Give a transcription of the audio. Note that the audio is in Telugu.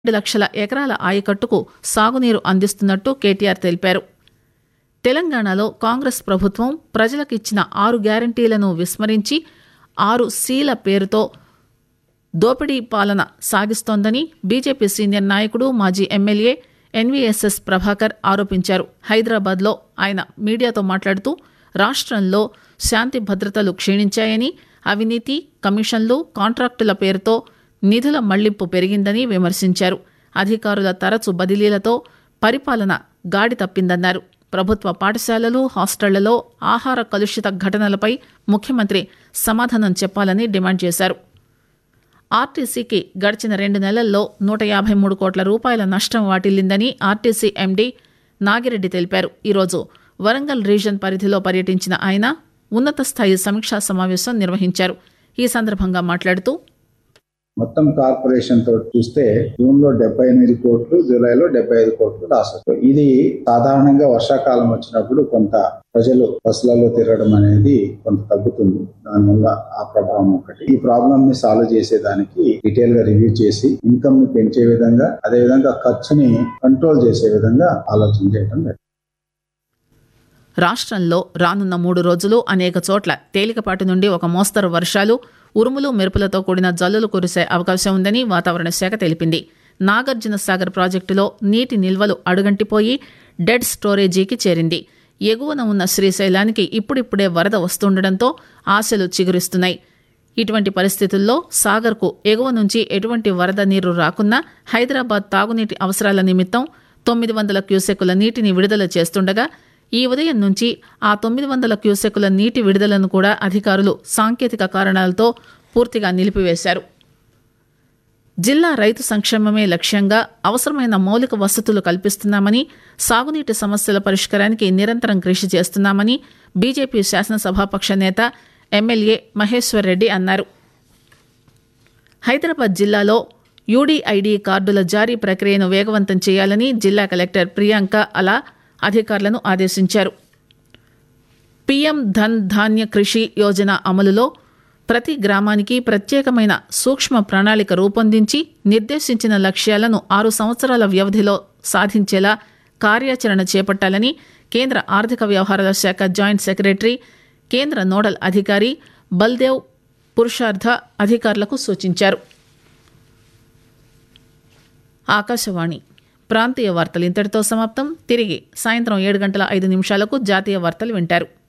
రెండు లక్షల ఎకరాల ఆయకట్టుకు సాగునీరు అందిస్తున్నట్టు కేటీఆర్ తెలిపారు తెలంగాణలో కాంగ్రెస్ ప్రభుత్వం ప్రజలకు ఇచ్చిన ఆరు గ్యారంటీలను విస్మరించి ఆరు సీల పేరుతో దోపిడీ పాలన సాగిస్తోందని బీజేపీ సీనియర్ నాయకుడు మాజీ ఎమ్మెల్యే ఎన్వీఎస్ఎస్ ప్రభాకర్ ఆరోపించారు హైదరాబాద్లో ఆయన మీడియాతో మాట్లాడుతూ రాష్ట్రంలో శాంతి భద్రతలు క్షీణించాయని అవినీతి కమిషన్లు కాంట్రాక్టుల పేరుతో నిధుల మళ్లింపు పెరిగిందని విమర్శించారు అధికారుల తరచు బదిలీలతో పరిపాలన గాడి తప్పిందన్నారు ప్రభుత్వ పాఠశాలలు హాస్టళ్లలో ఆహార కలుషిత ఘటనలపై ముఖ్యమంత్రి సమాధానం చెప్పాలని డిమాండ్ చేశారు ఆర్టీసీకి గడిచిన రెండు నెలల్లో నూట యాభై మూడు కోట్ల రూపాయల నష్టం వాటిల్లిందని ఆర్టీసీ ఎండీ నాగిరెడ్డి తెలిపారు ఈరోజు వరంగల్ రీజన్ పరిధిలో పర్యటించిన ఆయన ఉన్నత స్థాయి సమీక్షా సమావేశం నిర్వహించారు ఈ సందర్భంగా మాట్లాడుతూ మొత్తం కార్పొరేషన్ తో చూస్తే జూన్ లో డెబ్బై ఎనిమిది కోట్లు జూలైలో డెబ్బై ఐదు కోట్లు లాస్ వస్తుంది ఇది సాధారణంగా వర్షాకాలం వచ్చినప్పుడు కొంత ప్రజలు బస్సులలో తిరగడం అనేది కొంత తగ్గుతుంది దానివల్ల ఆ ప్రభావం ఒకటి ఈ ప్రాబ్లమ్ ని సాల్వ్ చేసేదానికి డీటెయిల్ గా రివ్యూ చేసి ఇన్కమ్ ని పెంచే విధంగా అదే విధంగా ఖర్చుని కంట్రోల్ చేసే విధంగా ఆలోచన చేయడం జరిగింది. రాష్ట్రంలో రానున్న మూడు రోజులు అనేక చోట్ల తేలికపాటి నుండి ఒక మోస్తరు వర్షాలు ఉరుములు మెరుపులతో కూడిన జల్లులు కురిసే అవకాశం ఉందని వాతావరణ శాఖ తెలిపింది నాగార్జున సాగర్ ప్రాజెక్టులో నీటి నిల్వలు అడుగంటిపోయి డెడ్ స్టోరేజీకి చేరింది ఎగువన ఉన్న శ్రీశైలానికి ఇప్పుడిప్పుడే వరద వస్తుండటంతో ఆశలు చిగురిస్తున్నాయి ఇటువంటి పరిస్థితుల్లో సాగర్కు ఎగువ నుంచి ఎటువంటి వరద నీరు రాకున్నా హైదరాబాద్ తాగునీటి అవసరాల నిమిత్తం తొమ్మిది వందల క్యూసెక్కుల నీటిని విడుదల చేస్తుండగా ఈ ఉదయం నుంచి ఆ తొమ్మిది వందల క్యూసెక్కుల నీటి విడుదలను కూడా అధికారులు సాంకేతిక కారణాలతో పూర్తిగా నిలిపివేశారు జిల్లా రైతు సంక్షేమమే లక్ష్యంగా అవసరమైన మౌలిక వసతులు కల్పిస్తున్నామని సాగునీటి సమస్యల పరిష్కారానికి నిరంతరం కృషి చేస్తున్నామని బీజేపీ శాసనసభాపక్ష నేత ఎమ్మెల్యే మహేశ్వర్ రెడ్డి అన్నారు హైదరాబాద్ జిల్లాలో యూడీఐడీ కార్డుల జారీ ప్రక్రియను వేగవంతం చేయాలని జిల్లా కలెక్టర్ ప్రియాంక అలా అధికారులను ఆదేశించారు పీఎం ధన్ ధాన్య కృషి యోజన అమలులో ప్రతి గ్రామానికి ప్రత్యేకమైన సూక్ష్మ ప్రణాళిక రూపొందించి నిర్దేశించిన లక్ష్యాలను ఆరు సంవత్సరాల వ్యవధిలో సాధించేలా కార్యాచరణ చేపట్టాలని కేంద్ర ఆర్థిక వ్యవహారాల శాఖ జాయింట్ సెక్రటరీ కేంద్ర నోడల్ అధికారి బల్దేవ్ పురుషార్థ అధికారులకు సూచించారు ఆకాశవాణి ప్రాంతీయ వార్తలు ఇంతటితో సమాప్తం తిరిగి సాయంత్రం ఏడు గంటల ఐదు నిమిషాలకు జాతీయ వార్తలు వింటారు